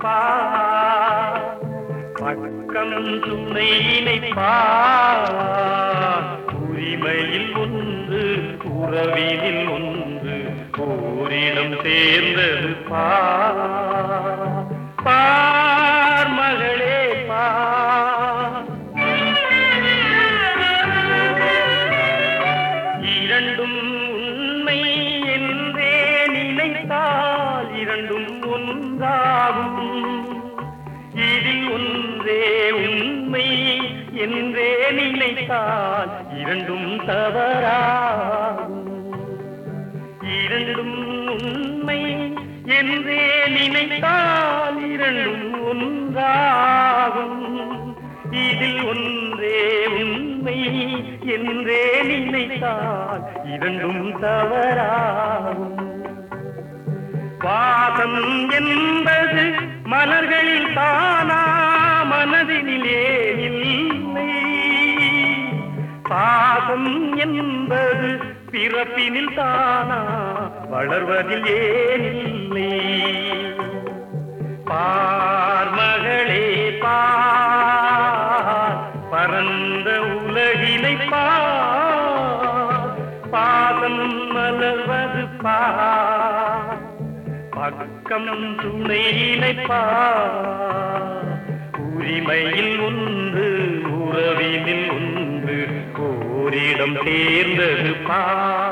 பார் பக்கம் துணையினை பார் உரிமையில் ஒன்று உறவினில் ஒன்று ஓரிடம் சேர்ந்தது பார் பார் மகளே பார் இரண்டும் உண்மை என்றே நினைத்தால் இரண்டும் ஒன்றாகும் இதில் ஒன்றே உண்மை என்றே நினைத்தால் இரண்டும் தவறாகும் இரண்டும் உண்மை என்றே நினைத்தால் இரண்டும் ஒன்றாகும் இதில் ஒன்றே உண்மை என்றே நினைத்தால் இரண்டும் தவறாகும் வாசம் என்பது மலர்களில் தானா மனதினிலே இல்லை பாசம் என்பது பிறப்பினில் தானா வளர்வதில் ஏனில்லை பார் மகளே பார் பரந்த உலகினை பார் பாதம் மலர்வது பார் பக்கம் துணையினை பார் உரிமையில் ஒன்று உறவினில் ஒன்று ஓரிடம் தேர்ந்தது பார்